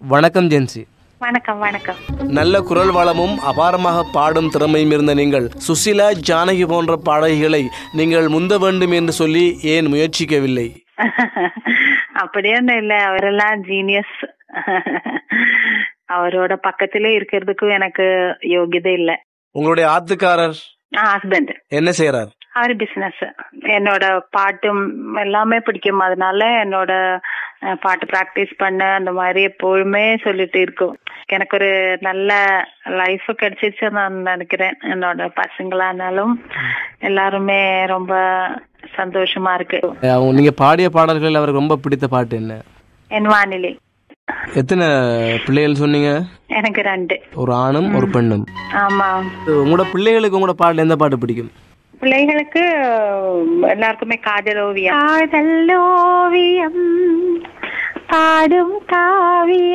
வணக்கம் ஜென்சி வணக்கம் வணக்கம் நல்ல குரல் வளமும் அபாரமாக பாடும் திறமையும் இருந்த நீங்கள் சுசிலா ஜானகி போன்ற பாடகிகளை நீங்கள் முந்த வேண்டும் என்று சொல்லி ஏன் முயற்சிக்கவில்லை அப்படியே ஒண்ணும் இல்ல அவரெல்லாம் ஜீனியஸ் அவரோட பக்கத்திலே இருக்கிறதுக்கும் எனக்கு யோகியதை இல்ல உங்களுடைய ஆத்துக்காரர் ஹஸ்பண்ட் என்ன செய்யறார் அவர் பிசினஸ் என்னோட பாட்டும் எல்லாமே பிடிக்கும் அதனால என்னோட அஹ், பாட்டு பிராக்டிஸ் பண்ண அந்த மாதிரி எப்பொழுதுமே சொல்லிட்டு இருக்கும் எனக்கு ஒரு நல்ல லைஃப் கிடைச்சிச்சு நான் நினைக்கிறேன் என்னோட பசங்களா இருந்தாலும் எல்லாருமே ரொம்ப சந்தோஷமா இருக்கு அவங்க நீங்க பாடிய பாடல்கள் அவருக்கு ரொம்ப பிடித்த பாட்டு என்ன என் வானிலை எத்தனை பிள்ளைகள் சொன்னீங்க எனக்கு ரெண்டு ஒரு ஆணும் ஒரு பெண்ணும் ஆமா உங்களோட பிள்ளைகளுக்கு உங்களோட பாடல் எந்த பாட்டு பிடிக்கும் பிள்ளைகளுக்கு எல்லாருக்குமே காதல் ஓவியம் காதல் ஓவியம் பாடும் காவியம்